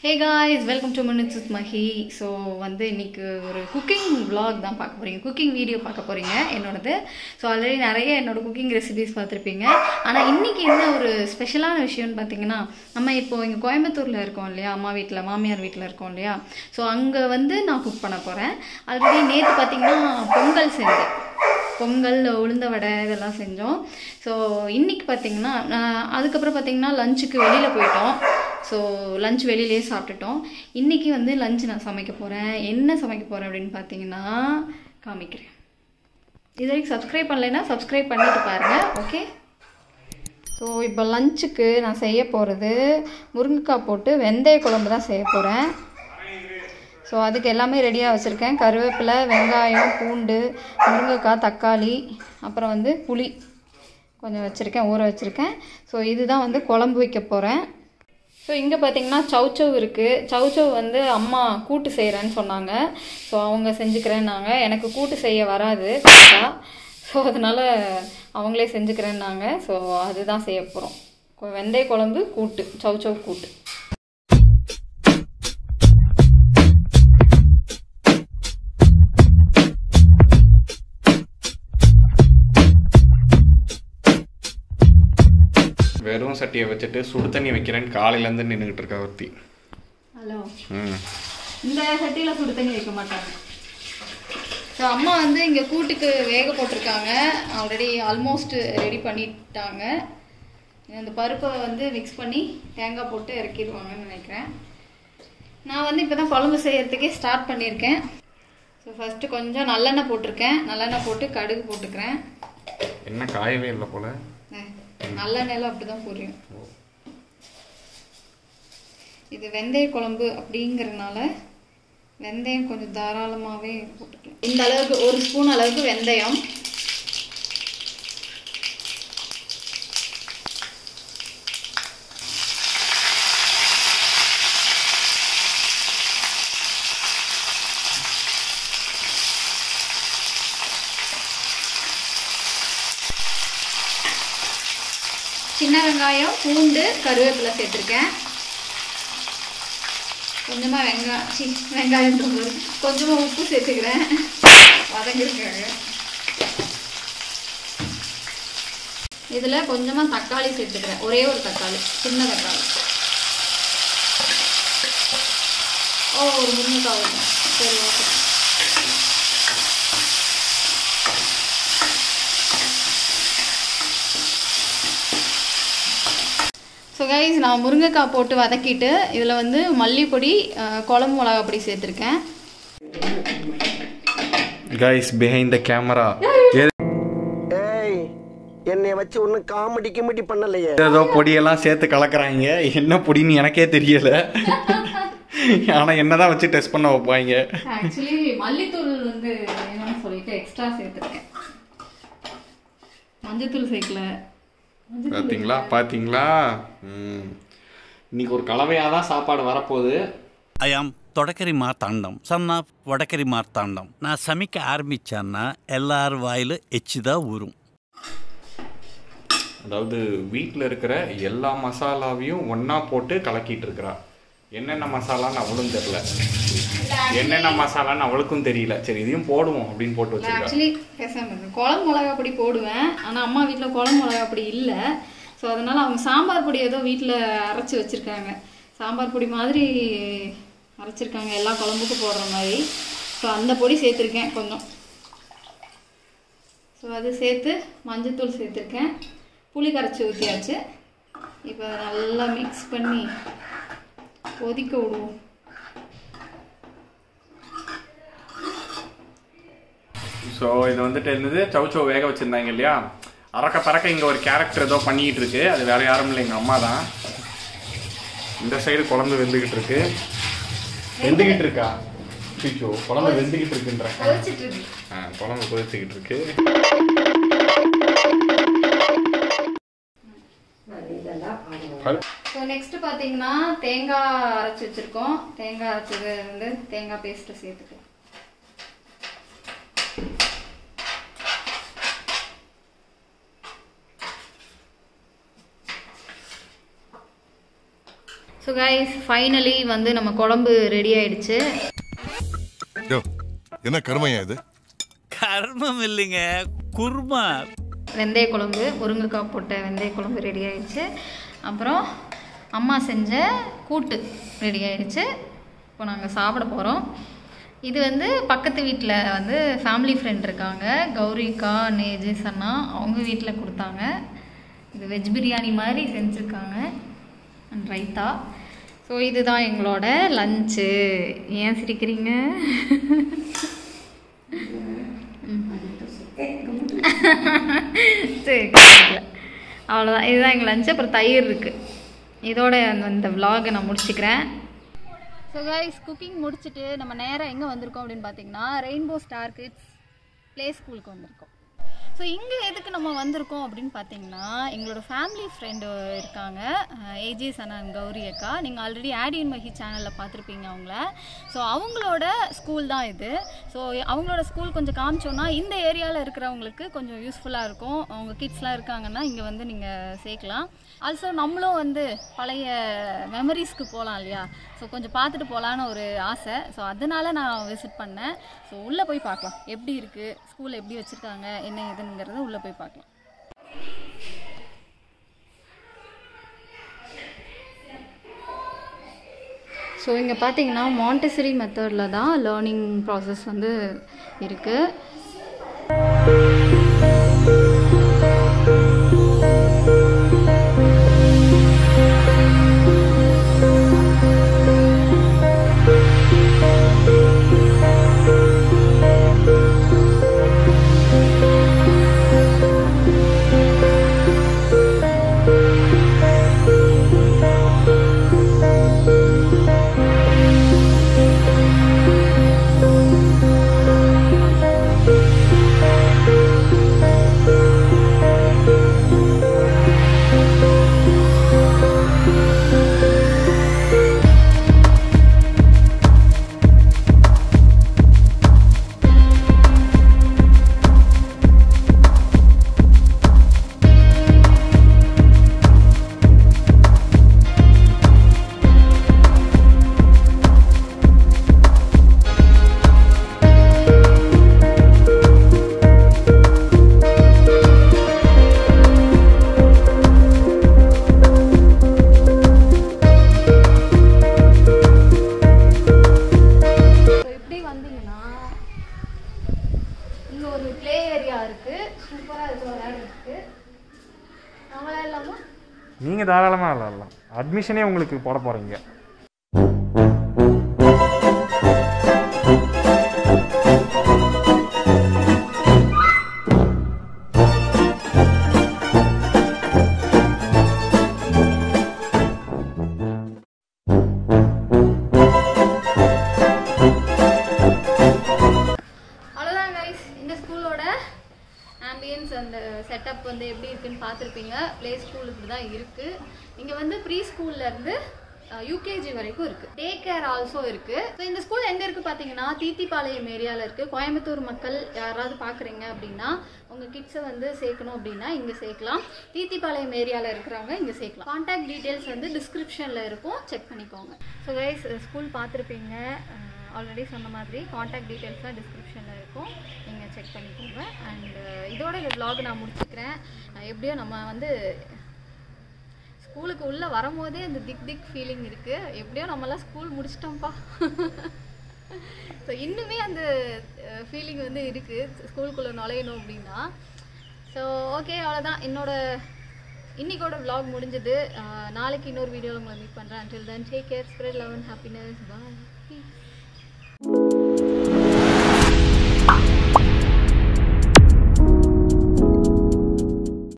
Hey guys welcome to minutes with Mahi so வந்து இன்னைக்கு ஒரு குக்கிங் vlog தான் பார்க்க போகிறீங்க குக்கிங் வீடியோ பார்க்க போகிறீங்க என்னோடது ஸோ ஆல்ரெடி நிறைய என்னோட குக்கிங் ரெசிபிஸ் பார்த்துருப்பீங்க ஆனால் இன்னைக்கு என்ன ஒரு ஸ்பெஷலான விஷயம்னு பார்த்தீங்கன்னா நம்ம இப்போ இங்கே கோயம்புத்தூரில் இருக்கோம் இல்லையா அம்மா வீட்டில் மாமியார் வீட்டில் இருக்கோம் இல்லையா ஸோ அங்கே வந்து நான் குக் பண்ண போகிறேன் ஆல்ரெடி நேற்று பார்த்தீங்கன்னா பொங்கல் செஞ்சேன் பொங்கல் உளுந்த வடை இதெல்லாம் செஞ்சோம் ஸோ இன்னைக்கு பார்த்தீங்கன்னா நான் அதுக்கப்புறம் பார்த்தீங்கன்னா லஞ்சுக்கு வெளியில் போயிட்டோம் ஸோ லஞ்ச் வெளியிலேயே சாப்பிட்டுட்டோம் இன்னைக்கு வந்து லஞ்ச் நான் சமைக்க போகிறேன் என்ன சமைக்க போகிறேன் அப்படின்னு பார்த்தீங்கன்னா காமிக்கிறேன் இது வரைக்கும் சப்ஸ்கிரைப் பண்ணலைன்னா சப்ஸ்கிரைப் பண்ணிட்டு பாருங்கள் ஓகே ஸோ இப்போ லஞ்சுக்கு நான் செய்ய போகிறது முருங்கைக்காய் போட்டு வெந்தய குழம்பு தான் செய்ய போகிறேன் ஸோ அதுக்கு எல்லாமே ரெடியாக வச்சுருக்கேன் கருவேப்பிலை வெங்காயம் பூண்டு முருங்கைக்காய் தக்காளி அப்புறம் வந்து புளி கொஞ்சம் வச்சுருக்கேன் ஊற வச்சுருக்கேன் ஸோ இதுதான் வந்து குழம்பு வைக்க போகிறேன் ஸோ இங்கே பார்த்தீங்கன்னா சவுச்சவ் இருக்குது சவுச்சவ் வந்து அம்மா கூட்டு செய்கிறேன்னு சொன்னாங்க ஸோ அவங்க செஞ்சுக்கிறேன்னாங்க எனக்கு கூட்டு செய்ய வராது ஸோ அதனால் அவங்களே செஞ்சுக்கிறேன்னாங்க ஸோ அதுதான் செய்ய போகிறோம் வெந்தய குழம்பு கூட்டு சவுச்சவ் கூட்டு வெறும் சட்டியை வச்சுட்டு சுடு தண்ணி வைக்கிறேன்னு காலையிலேருந்து நின்றுக்கிட்டு இருக்கா ஒருத்தி ஹலோ ம் இந்த சட்டியில் சுடு தண்ணி வைக்க மாட்டாங்க ஸோ அம்மா வந்து இங்கே கூட்டுக்கு வேக போட்டிருக்காங்க ஆல்ரெடி ஆல்மோஸ்ட் ரெடி பண்ணிட்டாங்க இந்த பருப்பை வந்து மிக்ஸ் பண்ணி தேங்காய் போட்டு இறக்கிடுவாங்கன்னு நினைக்கிறேன் நான் வந்து இப்போ தான் குழம்பு செய்யறதுக்கே ஸ்டார்ட் பண்ணியிருக்கேன் ஸோ ஃபஸ்ட்டு கொஞ்சம் நல்லெண்ணெய் போட்டிருக்கேன் நல்லெண்ணெய் போட்டு கடுகு போட்டுக்கிறேன் என்ன காயவே இல்லை போல அஹ், நல்லெண்ணெயில் அப்படி தான் புரியும் இது வெந்தய குழம்பு அப்படிங்கறதுனால வெந்தயம் கொஞ்சம் தாராளமாகவே போட்டுக்கலாம் இந்த அளவுக்கு ஒரு ஸ்பூன் அளவுக்கு வெந்தயம் சின்ன வெங்காயம் பூண்டு கருவேப்பிலை சேர்த்துருக்கேன் கொஞ்சமாக வெங்காயம் சி வெங்காயம் தூள் கொஞ்சமாக உப்பு சேர்த்துக்கிறேன் வதங்கிருக்காங்க இதில் கொஞ்சமாக தக்காளி சேர்த்துக்கிறேன் ஒரே ஒரு தக்காளி சின்ன தக்காளி ஓ ஒரு முருங்கைக்காய் வேணும் சரி ஓகே ஸோ கைஸ் நான் முருங்கைக்காய் போட்டு வதக்கிட்டு இதில் வந்து மல்லிப்பொடி அஹ், குழம்பு மிளகா பொடி சேர்த்துருக்கேன் கைஸ் பிஹைண்ட் த கேமரா ஏய் என்னை வச்சு ஒன்னும் காமெடி கிமெடி பண்ணலையே ஏதோ பொடியெல்லாம் சேர்த்து கலக்குறாங்க என்ன பொடின்னு எனக்கே தெரியல ஆனால் என்னதான் வச்சு டெஸ்ட் பண்ண வைப்பாங்க ஆக்சுவலி மல்லித்தூள் வந்து வேணும்னு சொல்லிட்டு எக்ஸ்ட்ரா சேர்த்துருக்கேன் மஞ்சத்தூள் சேர்க்கல பார்த்தீங்களா பார்த்தீங்களா ம் இன்னைக்கு ஒரு கலவையாக தான் சாப்பாடு வரப்போகுது I am Thodakkari Marthandam son of Vadakkari Marthandam நான் சமைக்க ஆரம்பிச்சேன்னா எல்லார் வாயிலும் எச்சு தான் ஊறும் அதாவது வீட்டில் இருக்கிற எல்லா மசாலாவையும் ஒன்றா போட்டு கலக்கிட்டு இருக்கிறா என்னென்ன மசாலான்னு அவளும் தெரில என்னென்ன மசாலான்னு அவளுக்கும் தெரியல சரி இதையும் போடுவோம் அப்படின்னு போட்டு வச்சிருக்கா ஆக்சுவலி பேசாம இருக்கு குழம்பு மிளகா பொடி போடுவேன் ஆனால் அம்மா வீட்டில் குழம்பு மிளகா பொடி இல்லை ஸோ அதனால அவங்க சாம்பார் பொடி ஏதோ வீட்டில் அரைச்சி வச்சிருக்காங்க சாம்பார் பொடி மாதிரி அரைச்சிருக்காங்க எல்லா குழம்புக்கும் போடுற மாதிரி ஸோ அந்த பொடி சேர்த்துருக்கேன் கொஞ்சம் ஸோ அது சேர்த்து மஞ்சத்தூள் சேர்த்துருக்கேன் புளி கரைச்சி ஊற்றியாச்சு இப்போ அதை நல்லா மிக்ஸ் பண்ணி கொதிக்க விடுவோம் ஸோ இது வந்துட்டு என்னது சவுச்சோ வேக வச்சிருந்தாங்க இல்லையா அறக்க பறக்க இங்கே ஒரு கேரக்டர் ஏதோ பண்ணிக்கிட்டு இருக்கு அது வேற யாரும் இல்லை எங்கள் அம்மா தான் இந்த சைடு குழம்பு வெந்துக்கிட்டு இருக்கு வெந்துக்கிட்டு இருக்கா பிச்சோ குழம்பு வெந்துக்கிட்டு இருக்குன்ற கொதிச்சிட்டு இருக்கு ஆ குழம்பு கொதிச்சுக்கிட்டு இருக்கு ஸோ நெக்ஸ்ட் பார்த்தீங்கன்னா தேங்காய் அரைச்சி வச்சிருக்கோம் தேங்காய் அரைச்சது வந்து தேங்காய் பேஸ்ட்டை சேர்த்துக்கலாம் ஸோ கைஸ் ஃபைனலி வந்து நம்ம குழம்பு ரெடி ஆயிடுச்சு யோ என்ன கருமையா இது கர்மம் இல்லைங்க குருமா வெந்தய குழம்பு முருங்கைக்காய் போட்ட வெந்தய குழம்பு ரெடி ஆயிடுச்சு அப்புறம் அம்மா செஞ்ச கூட்டு ரெடி ஆயிடுச்சு இப்போ நாங்கள் சாப்பிட போகிறோம் இது வந்து பக்கத்து வீட்டில் வந்து ஃபேமிலி ஃப்ரெண்ட் இருக்காங்க கௌரிக்கா நேஜஸ் அண்ணா அவங்க வீட்டில் கொடுத்தாங்க இது வெஜ் பிரியாணி மாதிரி செஞ்சுருக்காங்க அண்ட் ரைத்தா ஸோ இதுதான் எங்களோட லஞ்சு ஏன் சிரிக்கிறீங்க சரி கவனிக்கல. அவ்வளோதான் இதுதான் எங்கள் லஞ்சு அப்புறம் தயிர் இருக்குது இதோட அந்த இந்த vlog-அ நான் முடிச்சுக்கிறேன் ஸோ கைஸ் குக்கிங் முடிச்சுட்டு நம்ம நேராக எங்கே வந்திருக்கோம் அப்படின்னு பார்த்தீங்கன்னா ரெயின்போ ஸ்டார் கிட்ஸ் ப்ளே ஸ்கூலுக்கு வந்திருக்கோம் ஸோ இங்கே எதுக்கு நம்ம வந்திருக்கோம் அப்படின்னு பார்த்தீங்கன்னா எங்களோட ஃபேமிலி ஃப்ரெண்டு இருக்காங்க ஏஜே சனான் கௌரி அக்கா நீங்கள் ஆல்ரெடி ஆடி இன் மஹி சேனலில் பார்த்துருப்பீங்க அவங்கள ஸோ அவங்களோட ஸ்கூல் தான் இது ஸோ அவங்களோட ஸ்கூல் கொஞ்சம் காமிச்சோன்னா இந்த ஏரியாவில் இருக்கிறவங்களுக்கு கொஞ்சம் யூஸ்ஃபுல்லாக இருக்கும் அவங்க கிட்ஸ்லாம் இருக்காங்கன்னா இங்கே வந்து நீங்கள் சேர்க்கலாம் ஆல்சோ நம்மளும் வந்து பழைய மெமரிஸ்க்கு போகலாம் இல்லையா ஸோ கொஞ்சம் பார்த்துட்டு போகலான்னு ஒரு ஆசை ஸோ அதனால நான் விசிட் பண்ணேன் ஸோ உள்ளே போய் பார்க்கலாம் எப்படி இருக்குது ஸ்கூல் எப்படி வச்சுருக்காங்க என்ன ஏதுங்கிறத உள்ளே போய் பார்க்கலாம் ஸோ இங்கே பார்த்தீங்கன்னா மாண்டெசரி மெத்தடில் தான் லேர்னிங் ப்ராசஸ் வந்து இருக்குது ஸோ இப்படி வந்தீங்கன்னா இங்கே ஒரு ப்ளே ஏரியா இருக்குது சூப்பராக இருக்கு விளையாடுறதுக்கு நான் விளையாடலாமா நீங்கள் தாராளமாக விளாட்லாம் அட்மிஷனே உங்களுக்கு போட போகிறீங்க அவ்வளோதான் கைஸ் இந்த ஸ்கூலோட ஆம்பியன்ஸ் அந்த செட்டப் வந்து எப்படி இருக்குன்னு பார்த்துருப்பீங்க ப்ளே ஸ்கூல் இப்படி தான் இருக்குது இங்கே வந்து ப்ரீ ஸ்கூல்லேருந்து யூகேஜி வரைக்கும் இருக்குது டே கேர் ஆல்சோ இருக்குது ஸோ இந்த ஸ்கூல் எங்கே இருக்குது பார்த்தீங்கன்னா தீத்திப்பாளையம் ஏரியாவில் இருக்குது கோயம்புத்தூர் மக்கள் யாராவது பார்க்குறீங்க அப்படின்னா உங்கள் கிட்ஸை வந்து சேர்க்கணும் அப்படின்னா இங்கே சேர்க்கலாம் தீத்திப்பாளையம் ஏரியாவில் இருக்கிறவங்க இங்கே சேர்க்கலாம் கான்டாக்ட் டீட்டெயில்ஸ் வந்து டிஸ்கிரிப்ஷனில் இருக்கும் செக் பண்ணிக்கோங்க ஸோ கைஸ் ஸ்கூல் பார்த்துருப்பீங்க ஆல்ரெடி சொன்ன மாதிரி காண்டாக்ட் டீட்டெயில்ஸ்லாம் டிஸ்கிரிப்ஷனில் இருக்கும் நீங்கள் செக் பண்ணிக்கோங்க அண்ட் இதோட இந்த vlog நான் முடிச்சுக்கிறேன் அஹ் எப்படியோ நம்ம வந்து ஸ்கூலுக்கு உள்ளே வரும்போதே அந்த திக் திக் ஃபீலிங் இருக்குது எப்படியோ நம்மலாம் ஸ்கூல் முடிச்சிட்டோம்ப்பா ஸோ இன்னுமே அந்த ஃபீலிங் வந்து இருக்குது ஸ்கூலுக்குள்ளே நுழையணும் அப்படின்னா ஸோ ஓகே அவ்வளோதான் என்னோட இன்னைக்கோட vlog முடிஞ்சது அஹ் நாளைக்கு இன்னொரு வீடியோவில் உங்களை மீட் பண்ணுறேன் until then take care spread love and happiness bye peace